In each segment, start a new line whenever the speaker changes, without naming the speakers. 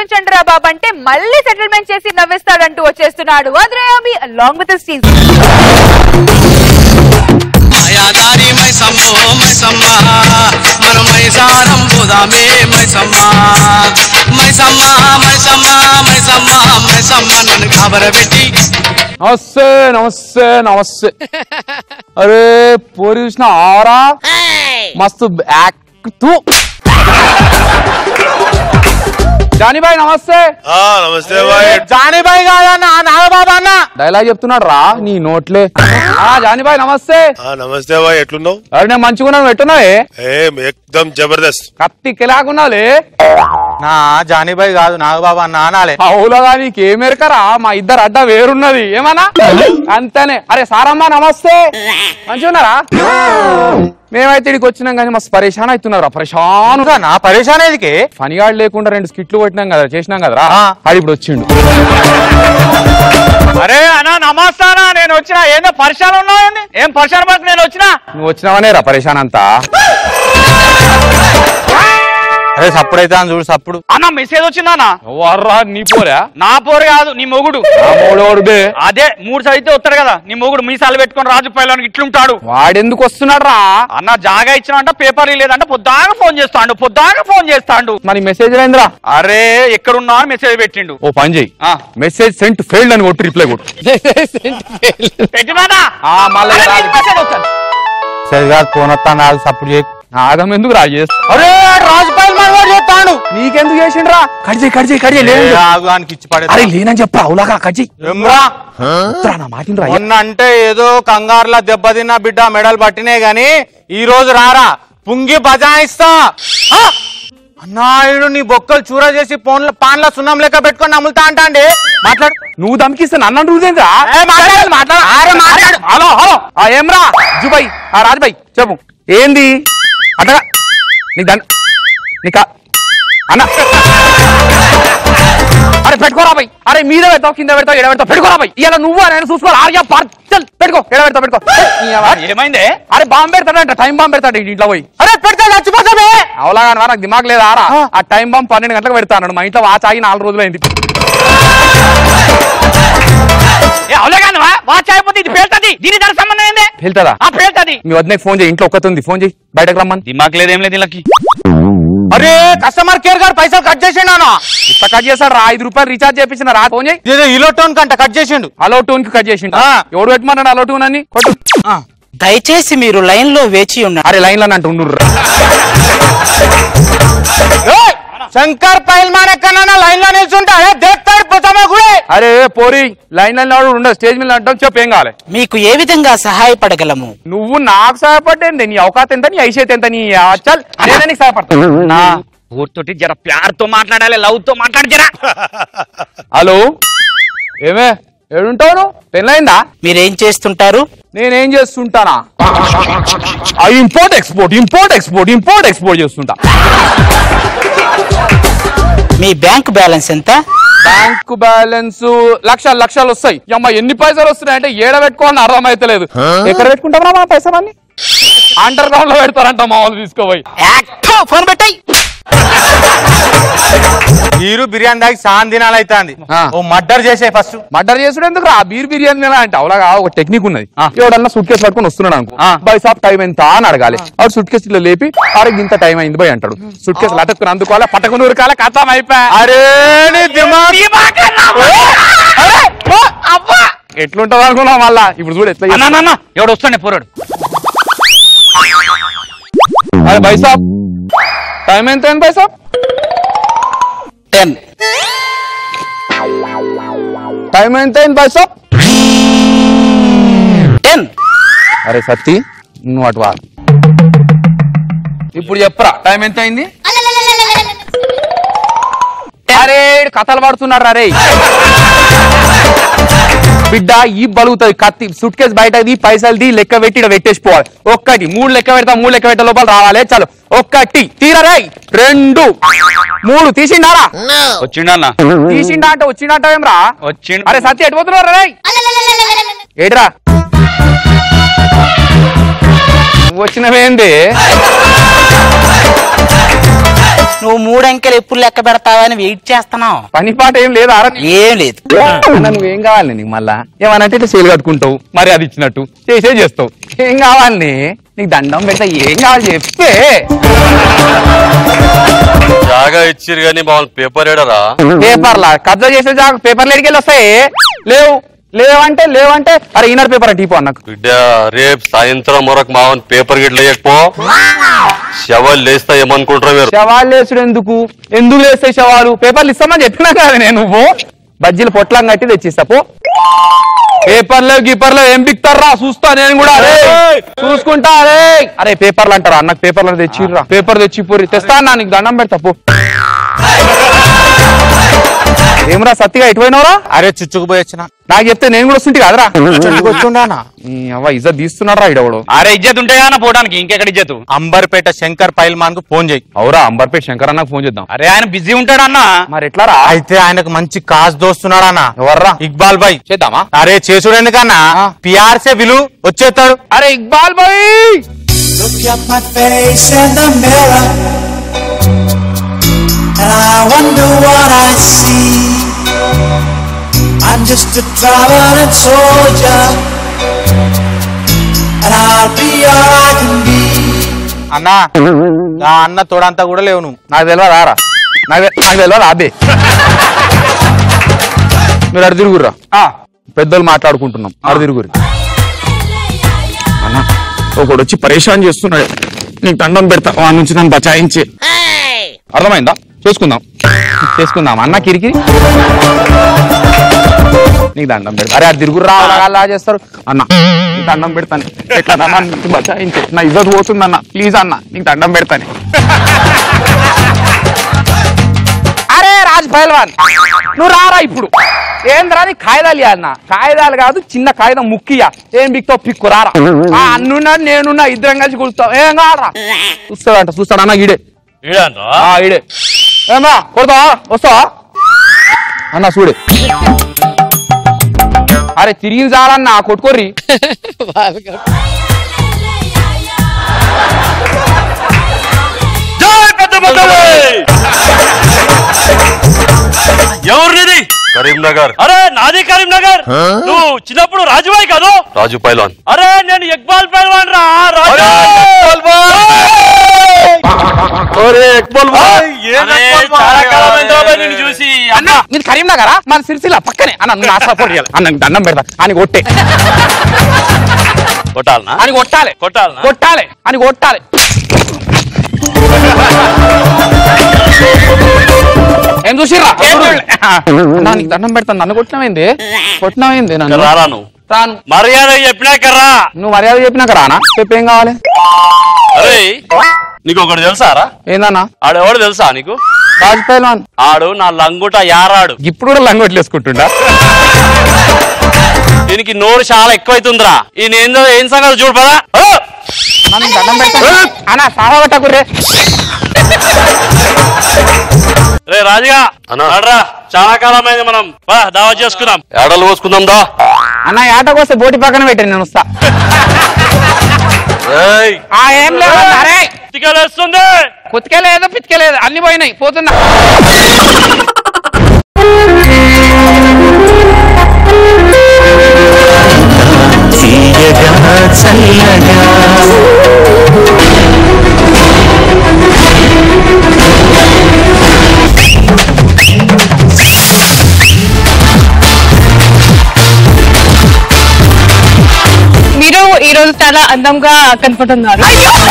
చూపించండి రా బాబు అంటే మళ్ళీ సెటిల్మెంట్ చేసి నవ్విస్తాడంటూ వచ్చేస్తున్నాడు అద్రయామి అలాంగ్ విత్ స్టీల్
మాయాదారి మైసమ్మో మైసమ్మ మన మైసారం పోదామే మైసమ్మ మైసమ్మ మైసమ్మ మైసమ్మ మైసమ్మ నన్ను కాబరబెట్టి
నమస్తే నమస్తే నమస్తే అరే పోరి చూసిన ఆరా మస్తు యాక్తూ జానీబాయ్ నమస్తే
ఆ నమస్తే బాయ్
జానీబాయ్ కాదన్న నాగబాబా అన్న డైలాగ్ చెప్తున్నాడు రా నీ నోట్లే ఆ జానీబాయ్ నమస్తే
ఆ నమస్తే బాయ్ ఎట్లున్నావు
అరే నేను మంచిగున్నాను ఎట్టున్నావే
ఏం ఎక్దమ్ జబర్దస్త్
కత్తి కిలాగున్నావులే
నా జానీబాయ్ కాదు నాగబాబా అన్న అనాలే
అవులగా నీకేమెరకరా మా ఇద్దరు అడ్డ వేరున్నది ఏమన్నా అంతేనే అరే సారమ్మ నమస్తే మంచిగున్నారా మేమైతే ఇక్కడికి వచ్చినాం కానీ మస్తు పరేషాన్ అవుతున్నారా పరేషాన్
ఇంకా నా పరేషాన్ ఏదికి
పనిగాడు లేకుండా రెండు స్కిట్లు కొట్టినాం కదా చేసినాం కదరా
ఆ.
ఆడు ఇప్పుడు వచ్చిండు
అరే అన్నా నమస్తానా నేను వచ్చిన ఏందో పరిశాలు ఉన్నాయండి ఏం పరిశాల పడుతుంది నేను వచ్చిన
నువ్వు వచ్చినావనే రా పరేషాన్ అంతా
అరే సప్పుడు అయితే చూడు సప్పుడు అన్న మెసేజ్ వచ్చిందా
వర్రా నీ పోరా
నా పోరు కాదు నీ మొగుడు
నా మూడోడు బే
అదే మూడు చదివితే వస్తాడు కదా నీ మొగుడు మీసాలు పెట్టుకొని రాజు పైలోనికి ఇట్లుంటాడు
వాడెందుకు వస్తున్నాడు రా
అన్న జాగా ఇచ్చినంట పేపర్ లేదంటే పొద్దాగా ఫోన్ చేస్తాడు పొద్దాగా ఫోన్ చేస్తాడు
మరి మెసేజ్ ఏంద్రా
అరే ఎక్కడున్నా అని మెసేజ్ పెట్టిండు
ఓ పని చెయ్యి
ఆ.
మెసేజ్ సెంట్ ఫెయిల్డ్ అని కొట్టు రిప్లై కొట్టు
పెట్టినానా
ఆ, మళ్ళా
అరే,
రాదు.
నీకు message వస్తుంది. సరే కాదు ఫోన్ వస్తాను అది సప్పుడు చేయి
ఆగం ఎందుకు రా చేస్తా
అరే రాజు పైల్మాన్ వాడు చేస్తాడు
నీకెందుకు చేసిండ్రా కడిజే కడిజే కడిజే లేదు
ఆగుదానికి ఇచ్చి పడే
అరే లేనని చెప్పా అవులాగా కజ్జి
ఏమ్రా?
నా మాటినరా
మొన్న అంటే ఏదో కంగారులా దెబ్బతిన్న బిడ్డ మెడల్ పట్టినే గాని ఈ రోజు రారా పుంగి బజాయిస్తా ఆ! అన్నాయుడు నీ బొక్కలు చూర చేసి ఫోన్ల పాన్ల సున్నం లెక్క పెట్టుకొని నమ్ముతా అంటాండి మాట్లాడు
నువ్వు దమ్కిస్తే నన్ను అడుగుదేంద్రా
ఏ, మాట్లాడు, మాట్లాడు.
అరే మాట్లాడు హలో హలో ఆ ఏమ్రా జుబాయ్ ఆ రాజుబాయ్ చెప్పు ఏంది అటగా నీ దండ నీకా అన్న అరే పెట్టుకోరా బై అరే మీద పెడతావు కింద పెడతావు ఎడ పెడతావు పెట్టుకోరా బై ఇలా నువ్వు ఆయన చూసుకోవాలి ఆర్య పార్చల్ పెట్టుకో ఎడ పెడతావు పెట్టుకో ఈ అవ్వ.
ఏమైంది
అరే బాంబు పెడతాడంట టైం బాంబు పెడతాడు ఈ ఇంట్లో పోయి
అరే పెడితే చచ్చిపోతామే
అవలా కానీ నాకు దిమాగ్ లేదా ఆరా ఆ టైం బాంబు పన్నెండు గంటలకు పెడతాను మా ఇంట్లో వాచ్ ఆగి నాలుగు రోజులు అయింది
వాచ్ అయిపోతే ఇది పేలుతుంది దీని దాని సంబంధం ఏంది
వెళ్తుందా
ఆ పేలుతుంది
మీ వద్దకు ఫోన్ చేయి ఇంట్లో ఒక్కతుంది ఫోన్ చేయి బయటకు రమ్మని
దిమాగ్ లేదేం లేదు వీళ్ళకి అరే కస్టమర్ కేర్ గారు పైసలు కట్ చేసిండు
ఇట్లా కట్ చేస్తాడు రా ఐదు రూపాయలు రీఛార్జ్ చేపించిన రా ఫోన్ చేయి
ఇదేదో ఇలో టోన్ కంట కట్ చేసిండు
అలో టూన్ కి కట్ చేసిండు
ఆ.
ఎవడు పెట్టమన్నాడు అలో టూన్ అని కొట్టు
దయచేసి మీరు లైన్ లో వేచి ఉండండి
అరే లైన్ లో అంటూ ఉండు
ఏయ్! శంకర్ పైల్మాన్ ఎక్కడన్నా లైన్ లో నిల్చుంటా అరే దేక్తాడు ప్రథమ గుడి
అరే పోరి లైన్ లైన్ లో ఉండ స్టేజ్ మీద అంటాం చెప్పు ఏం కావాలి
మీకు ఏ విధంగా సహాయపడగలము
నువ్వు నాకు సహాయపడ్డా నీ అవకాశం ఎంత నీ ఐసేత ఎంత నీ ఆ, చల్ నేనే నీకు సహాయపడతా
నా ఊరితోటి జర ప్యార్ తో మాట్లాడాలి లవ్ తో మాట్లాడి జరా
హలో ఏమే ఏడుంటావు నువ్వు పెళ్ళైందా
మీరేం చేస్తుంటారు
నేనేం చేస్తుంటానా ఆ import export import export import export చేస్తుంటా
మీ బ్యాంక్ బ్యాలెన్స్ ఎంత
బ్యాంకు బ్యాలెన్స్ లక్షలు లక్షలు వస్తాయి అమ్మ ఎన్ని పైసలు వస్తున్నాయి అంటే ఏడ పెట్టుకోవాలని అర్థమైతలేదు ఎక్కడ పెట్టుకుంటామా మా పైసలన్నీ అండర్ గ్రౌండ్ లో పెడతారంట మా వాళ్ళు తీసుకోపోయి
ఫోన్ పెట్టాయి
హీరో బిర్యానీ దాకి సాన్ దినాలు అవుతుంది
ఆ.
ఓ మర్డర్ చేసే ఫస్ట్
మర్డర్ చేసుడు ఎందుకు రా బీర్ బిర్యానీ ఎలా అంటే అవలాగా ఒక టెక్నిక్ ఉన్నది ఎవడన్నా సూట్ కేసు పట్టుకొని వస్తున్నాడు అనుకో
ఆ.
బై సాప్ టైం ఎంత అని అడగాలి ఆడు సూట్ కేసు ఇట్లా లేపి అరే ఇంత టైం అయింది బై అంటాడు సూట్ కేసు లటక్కుని అందుకోవాలి పట్టకుని ఉరకాల కథం అయిపోయా
అరే నీ దిమాగ్
ఎట్లుంటది అనుకున్నావు మళ్ళా ఇప్పుడు చూడు ఎట్లా చేస్తా.
అన్న ఎవడు వస్తాడే పోరాడు
అరే బై సాప్ టైం ఎంత అయింది బై సాప్
టెన్
టైం ఎంత అయింది బై సాప్
టెన్
అరే సత్తి నువ్వు అటు వా ఇప్పుడు చెప్పరా టైం ఎంత అయింది అరే ఈడు కథలు పడుతున్నారు అరే బిడ్డ ఈ బలుగుతుంది కత్తి సుట్ కేసు బయటది పైసలది లెక్క పెట్టి ఈడ పెట్టేసిపోవాలి ఒక్కటి మూడు లెక్క పెడతా మూడు లెక్క పెట్టే లోపల రావాలి చాలు ఒక్కటి తీరరే రెండు మూడు తీసిండారా
వచ్చిండన్న
తీసిండా అంటే వచ్చిండంట ఏమ్రా
వచ్చిండు
అరే సత్య ఎటు పోతున్నారు రే ఏడ్రా నువ్వు వచ్చినవేంది
నువ్వు మూడు అంకెలు ఎప్పుడు లెక్క పెడతావని వెయిట్ చేస్తున్నావు
పని పాట ఏం లేదా ఆరా
ఏం లేదు
అన్న నువ్వేం కావాలి నీకు మళ్ళా ఏమనంటే ఇట్లా సేలు కట్టుకుంటావు మరి అది ఇచ్చినట్టు చేసే చేస్తావు ఏం కావాలి నీకు దండం పెడతా ఏం కావాలి చెప్తే
జాగా ఇచ్చిరు కానీ మామూలు పేపర్ ఏడరా
పేపర్లా కబ్జా చేసే జాగా పేపర్లు ఎడికెళ్ళి వస్తాయి లేవు లేవంటే లేవంటే అరే ఈనాడు పేపర్ అంటే ఇపో అన్నకు
బిడ్డ రేపు సాయంత్రం మరొక మావన్ పేపర్ గిట్ల వేయకపో శవాలు లేస్తా ఏమనుకుంటారా మీరు
శవాలు లేచుడు ఎందుకు ఎందుకు లేస్తాయి శవాలు పేపర్లు ఇస్తామని చెప్పినా కదా నేను నువ్వు బజ్జీలు పొట్లం కట్టి తెచ్చిస్తా పో పేపర్లో గీపర్లో ఏం పిక్తారా చూస్తా నేను కూడా అరే చూసుకుంటా అరే అరే పేపర్లు అంటారా అన్నకు పేపర్లు తెచ్చిర్రా పేపర్ తెచ్చి పూరి తెస్తా అన్నా నీకు దండం పెడతా పో ఏమరా సత్తిగా ఎటుపోయినవరా
అరే చుచ్చుకుపోయి వచ్చిన
నాకు చెప్తే నేను కూడా వస్తుంటే కదరా
చుచ్చుకొచ్చుండానా
ఈ అవ్వ ఇజ్జత్ తీస్తున్నారా ఇడవడు
అరే ఇజ్జత్ ఉంటాయా పోవడానికి ఇంకెక్కడ ఇజ్జత్
అంబర్పేట శంకర్ పైల్మాన్ కు ఫోన్ చేయి
అవురా అంబర్పేట్ శంకర్ అన్నకు ఫోన్ చేద్దాం
అరే ఆయన బిజీ ఉంటాడు అన్న
మరి ఎట్లారా
అయితే ఆయనకు మంచి కాస్ దోస్తున్నాడన్నా
ఎవర్రా
ఇక్బాల్ భాయ్
చేద్దామా
అరే చేసుడు ఎందుకన్నా పిఆర్సే విలు వచ్చేస్తాడు
అరే ఇక్బాల్ భాయ్
Look at my face in the mirror, and I wonder what I see. I'm just a traveling soldier, and I'll be all I can be.
అన్నా ఆ అన్న తోడంతా కూడా లేవు నువ్వు
నాకు తెలియదు ఆరా నాకు తె- నాకు తెలియదు అదే మీరు అడు తిరుగుర్రా పెద్దలు మాట్లాడుకుంటున్నాం అడు తిరుగురి అన్న ఒకడు వచ్చి పరేషాన్ చేస్తున్నాడు నీకు దండం పెడతా వాడి నుంచి నన్ను బచాయించి అర్థమైందా చేసుకుందాం చేసుకుందాం అన్న కిరికిరి నీకు దండం పెడతా అరే అది తిరుగుర్రా అలా చేస్తారు అన్న నీకు దండం పెడతాను ఎట్లా అన్న నీకు బచాయించి నా ఇజ్జత్ పోతుందన్న ప్లీజ్ అన్న నీకు దండం పెడతాను అరే రాజ్ పైల్వాన్ నువ్వు రారా ఇప్పుడు ఏం రాని కాగితాలు ఇవ్వాలన్న కాగితాలు కాదు చిన్న కాగితం ముక్కియా ఏం బిక్తో పిక్కు రారా ఆ అన్నున్నాడు నేనున్నా ఇద్దరం కలిసి కూర్చుతాం ఏం కాడరా చూస్తాడంట చూస్తాడు అన్న ఈడే ఆ ఈడే ఏమా కొడతావా వస్తావా అన్న చూడే అరే తిరిగి చాలన్నా కొట్టుకోర్రి
ఎవరిది కరీంనగర్
అరే నాది కరీంనగర్ నువ్వు చిన్నప్పుడు రాజుబాయి కాదు
రాజు పైలాన్
అరే నేను ఎక్బాల్ పైల్వాన్ రా రాజు
అరే ఇక్బాల్ భాయ్
అరే, చాలా కాలం అయింది బాబాయ్ నిన్ను చూసి
అన్న మీరు కరీంనగరా మన సిరిసిల్ల పక్కనే అన్న నువ్వు నా సపోర్ట్ చేయాలి అన్న నీకు దండం పెడతా అని కొట్టే
కొట్టాలనా
అని కొట్టాలి
కొట్టాలనా
కొట్టాలి అని కొట్టాలి ఏం చూసిర్రా అన్నా, నీకు దండం పెడతాను నన్ను కొట్టినమైంది కొట్టినమైంది నన్ను
రారా నువ్వు
రాను
మర్యాద చెప్పినాక రా
నువ్వు మర్యాద చెప్పినాక రానా చెప్పు ఏం కావాలి
అరే నీకు ఒకటి తెలుసారా
ఏందన్నా
ఆడెవడు తెలుసా నీకు
రాజ్ పైల్వాన్
ఆడు నా లంగుట యారాడు
ఇప్పుడు కూడా లంగొట్లు వేసుకుంటుండా
దీనికి నోరు చాలా ఎక్కువైతుందిరా ఈయన ఏందో ఏం సంగతి చూడు పదా
అన్నా, నీకు దండం పెడతాను అన్న సాహా పట్టకుర్రే
రే రాజుగా
అన్నా.
నడరా చాలా కాలం అయింది మనం పద, దావత్ చేసుకుందాం
ఏడలు పోసుకుందాం దా
అన్న ఆటకు వస్తే బోటి పక్కన పెట్టాను నేను వస్తా
ఏయ్
ఆ ఏం లేదు అరే
తికలేస్తుంది
కుతికలేదు పితికలేదు అన్ని పోయినాయి పోతున్నా
మీరు ఈ రోజు చాలా అందంగా కనపడుతున్నారు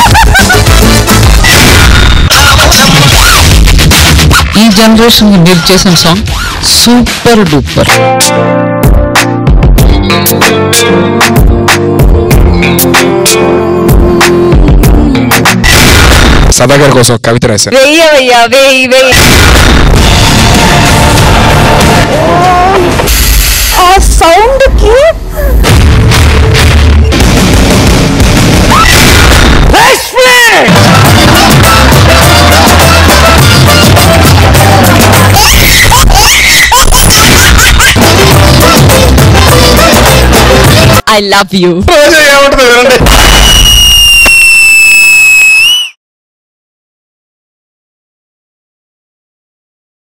ఈ జనరేషన్ మీరు చేసిన సాంగ్ సూపర్ డూపర్
సదాగర్ కోసం ఒక కవిత రాశారు
వెయ్యవయ్యా వెయ్యి వెయ్యి ఆ సౌండ్ కి ఐ లవ్ యూ
ఏమంటుంది వినండి